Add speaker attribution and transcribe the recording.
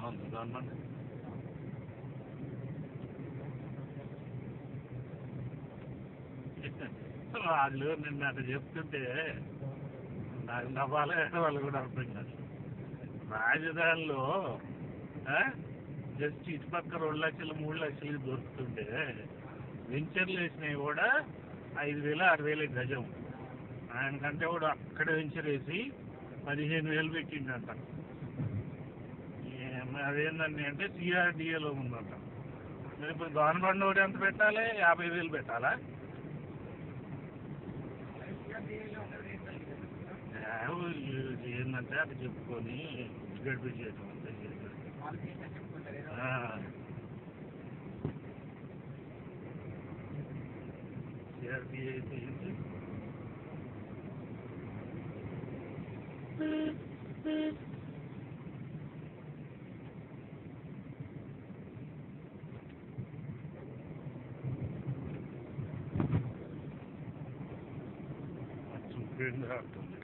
Speaker 1: అవును గవర్నమెంట్ వాళ్ళు నిన్న అట్లా చెప్తుంటే నాకు నవ్వాలి వాళ్ళు కూడా అర్థం కాదు రాజధానిలో ఆ, జస్ట్ ఇటు పక్క రెండు లక్షలు మూడు లక్షలకి దొరుకుతుంటే వెంచర్లు వేసినవి కూడా ఐదు వేలు ఆరు వేలు గజం ఆయనకంటే కూడా అక్కడ వెంచర్ వేసి పదిహేను వేలు పెట్టిండంట ఏం- అదేందండి అంటే సిఆర్డిఏలో ఉందంట మరి ఇప్పుడు గవర్నమెంట్ కూడా ఎంత పెట్టాలి యాభై వేలు పెట్టాలా ఏవో ఇది ఏంటంటే అది చెప్పుకొని గడిపించేయటం అంతే చేసేది. ఆ. CRDA అయితే ఏంటి? చూపేంద్ర అంటుంది